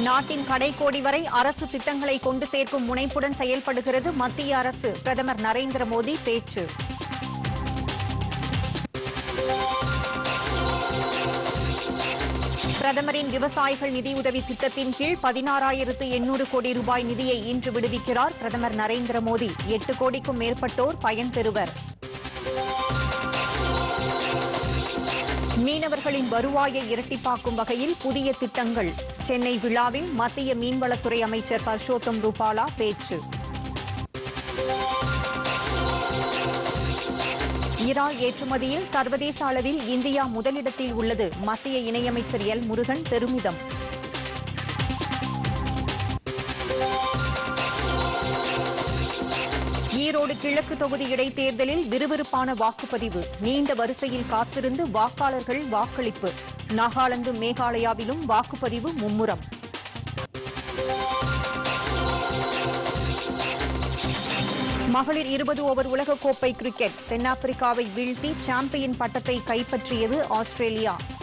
நாட்டின் கடைக்கோடி வரை அரசு திட்டங்களை கொண்டு சேர்க்கும் முனைப்புடன் செயல்படுகிறது மத்திய அரசு பிரதமர் நரேந்திர மோடி பேச்சு பிரதமரின் விவசாயிகள் நிதியுதவி திட்டத்தின் கீழ் பதினாறாயிரத்து எண்ணூறு கோடி ரூபாய் நிதியை இன்று விடுவிக்கிறார் பிரதமர் நரேந்திர மோடி எட்டு கோடிக்கும் மேற்பட்டோர் பயன்பெறுவர் மீனவர்களின் வருவாயை இரட்டிப்பாக்கும் வகையில் புதிய திட்டங்கள் சென்னை விழாவில் மத்திய மீன்வளத்துறை அமைச்சர் பர்ஷோத்தம் ரூபாலா பேச்சு இறால் ஏற்றுமதியில் சர்வதேச அளவில் இந்தியா முதலிடத்தில் உள்ளது மத்திய இணையமைச்சர் எல் முருகன் பெருமிதம் ஈரோடு கிழக்கு தொகுதி இடைத்தேர்தலில் விறுவிறுப்பான வாக்குப்பதிவு நீண்ட வரிசையில் காத்திருந்து வாக்காளர்கள் வாக்களிப்பு நாகாலாந்து மேகாலயாவிலும் வாக்குப்பதிவு மும்முரம் மகளிர் இருபது ஓவர் உலகக்கோப்பை கிரிக்கெட் தென்னாப்பிரிக்காவை வீழ்த்தி சாம்பியன் பட்டத்தை கைப்பற்றியது ஆஸ்திரேலியா